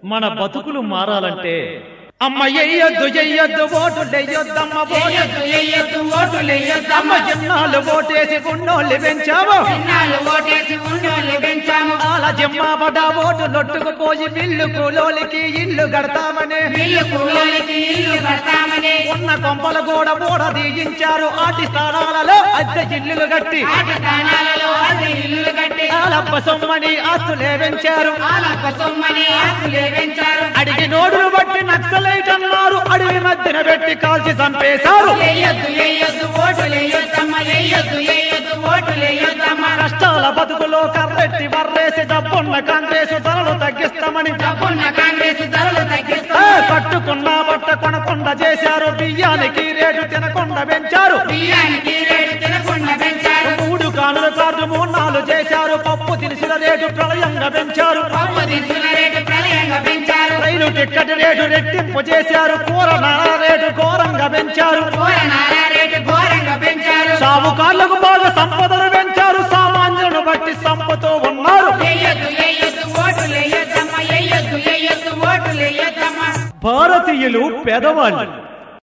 మన బతుకులు మారాలంటే అమ్మ ఎయ్యొద్దు ఎయ్యొద్దు ఓటు లెయ్యొద్దమ్మ ఎయ్యొద్దు ఎయ్యొద్దు ఓటులు అమ్మ ఎయ్యొద్దమ్మ జన్నాలు ఓటేసి గున్నోళ్ళు పెంచావు చిన్నాలు ఓటేసి ఉండోళ్ళు పెంచాము అలా జమ్మా పడ్డ ఓటు లొట్టుకుపోయి బిల్లు కూలోలికి ఇల్లు కడతామని ఇల్లు కూలోలికి ఇల్లు కడతామని ఉన్న కొంపలు కూడా ఓడ దిగించారు ఆటి స్థానాలలో అద్దె ఇల్లులు కట్టి ఆట స్థానాలలో అది ఇల్లు కట్టి ఆలప్ప సొమ్మని ఆస్తులే పెంచారు ఆలప్ప సొమ్మని ఆస్తులే పెంచారు అడిగి నోడును బట్టి నక్సలైట్ అన్నారు అడవి మధ్యన పెట్టి కాల్చి చంపేశారు ఎయ్యొద్దు ఎయ్యొద్దు ఓటులు ఎయ్యొద్దమ్మ ఎయ్యొద్దు ఎయ్యొద్దు ఓటులు ఎయ్యొద్దమ్మ కష్టాల బతుకులో కర్రెట్టి బర్రేసి డబ్బున్న కాంగ్రెస్ ధరలు తగ్గిస్తామని డబ్బున్న కాంగ్రెస్ ధరలు ఏ, తగ్గిస్తారు కట్టుకున్న బట్ట కొనకుండా చేశారు బియ్యానికి రేటు తినకుండా పెంచారు బియ్యానికి రేటు తినకుండా పెంచారు మూడు కానుల కార్డు మూడు నాలుగు చేశారు పప్పు దినుసుల రేటు ప్రళయంగా పెంచారు పప్పు దినుసుల రేటు ప్రళయంగా పెంచారు రైలు టిక్కెట్ రేటు రెట్టింపు చేశారు కూర నార రేటు ఘోరంగా పెంచారు కూరనాల రేటు ఘోరంగా పెంచారు సావుకాళ్లకు బాగా సంపదను పెంచారు సామాన్యులను బట్టి సంపతో ఉన్నారు ఎయ్యొద్దు ఎయ్యొద్దు ఓటులు ఎయ్యొద్దమ్మ ఎయ్యొద్దు ఎయ్యొద్దు ఓటులు ఎయ్యొద్దమ్మ భారతీయులు పేదవాళ్ళు